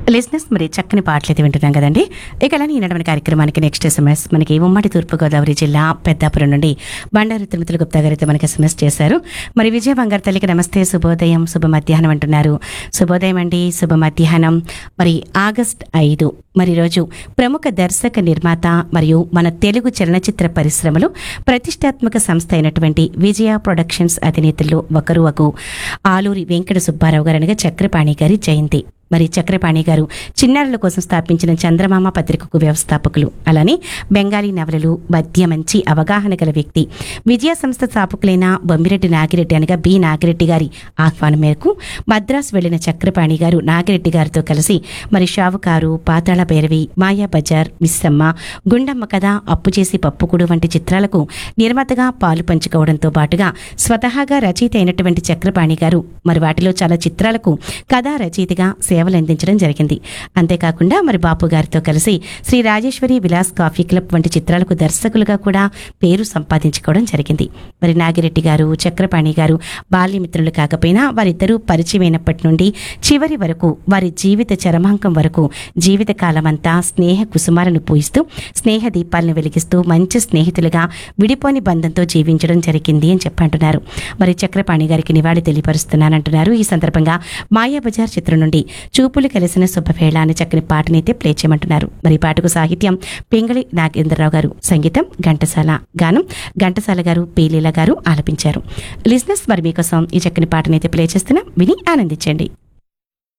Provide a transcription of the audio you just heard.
లిజినెస్ మరి చక్కని పాటలు అయితే వింటున్నాం కదండి ఇక అలానే ఈనాడు మన కార్యక్రమానికి నెక్స్ట్ ఎస్ఎంఎస్ మనకి ఉమ్మడి తూర్పుగోదావరి జిల్లా పెద్దాపురం నుండి బండారు తిరుమతుల గుప్తా గారు అయితే మనకి ఎస్ఎంఎస్ చేశారు మరి విజయ బంగారు తల్లికి నమస్తే శుభోదయం శుభ మధ్యాహ్నం అంటున్నారు శుభోదయం అండి శుభ మధ్యాహ్నం మరి ఆగస్ట్ ఐదు మరి రోజు ప్రముఖ దర్శక నిర్మాత మరియు మన తెలుగు చలనచిత్ర పరిశ్రమలో ప్రతిష్టాత్మక సంస్థ అయినటువంటి విజయ ప్రొడక్షన్స్ అధినేతల్లో ఒకరు ఒక ఆలూరి వెంకట సుబ్బారావు గారు అనగా చక్రపాణి గారి జయంతి మరి చక్రపాణి గారు చిన్నారుల కోసం స్థాపించిన చంద్రమామ పత్రికకు వ్యవస్థాపకులు అలానే బెంగాలీ నవలలు మధ్య మంచి అవగాహన గల వ్యక్తి విజయ సంస్థ స్థాపకులైన బొమ్మిరెడ్డి నాగిరెడ్డి అనగా బి నాగిరెడ్డి గారి ఆహ్వానం మేరకు మద్రాసు వెళ్లిన చక్రపాణి గారు నాగిరెడ్డి గారితో కలిసి మరి షావుకారు పాతాళ భైరవి మాయా బజార్ మిస్సమ్మ గుండమ్మ కథ అప్పు చేసి పప్పుకుడు వంటి చిత్రాలకు నిర్మాతగా పాలు పంచుకోవడంతో పాటుగా స్వతహాగా రచయిత అయినటువంటి చక్రపాణి గారు మరి వాటిలో చాలా చిత్రాలకు కథా రచయితగా సేవలు అందించడం జరిగింది అంతేకాకుండా మరి బాపు గారితో కలిసి శ్రీ రాజేశ్వరి విలాస్ కాఫీ క్లబ్ వంటి చిత్రాలకు దర్శకులుగా కూడా పేరు సంపాదించుకోవడం జరిగింది మరి నాగిరెడ్డి గారు చక్రపాణి గారు బాల్యమిత్రులు కాకపోయినా వారిద్దరూ పరిచయమైనప్పటి నుండి చివరి వరకు వారి జీవిత చరమాంకం వరకు జీవిత కాలమంతా స్నేహ కుసుమాలను పూయిస్తూ స్నేహ దీపాలను వెలిగిస్తూ మంచి స్నేహితులుగా విడిపోని బంధంతో జీవించడం జరిగింది అని చెప్పంటున్నారు మరి చక్రపాణి గారికి నివాళి తెలియపరుస్తున్నానంటున్నారు ఈ సందర్భంగా మాయాబజార్ చిత్రం నుండి చూపులు కలిసిన శుభవేళ అనే చక్కని పాటనైతే ప్లే చేయమంటున్నారు మరి ఈ పాటకు సాహిత్యం పింగళి నాగేంద్రరావు గారు సంగీతం ఘంటసాల గానం ఘంటసాల గారు పీలీల గారు ఆలపించారు లిజినెస్ మరి మీకోసం ఈ చక్కని పాటనైతే ప్లే చేస్తున్నాం విని ఆనందించండి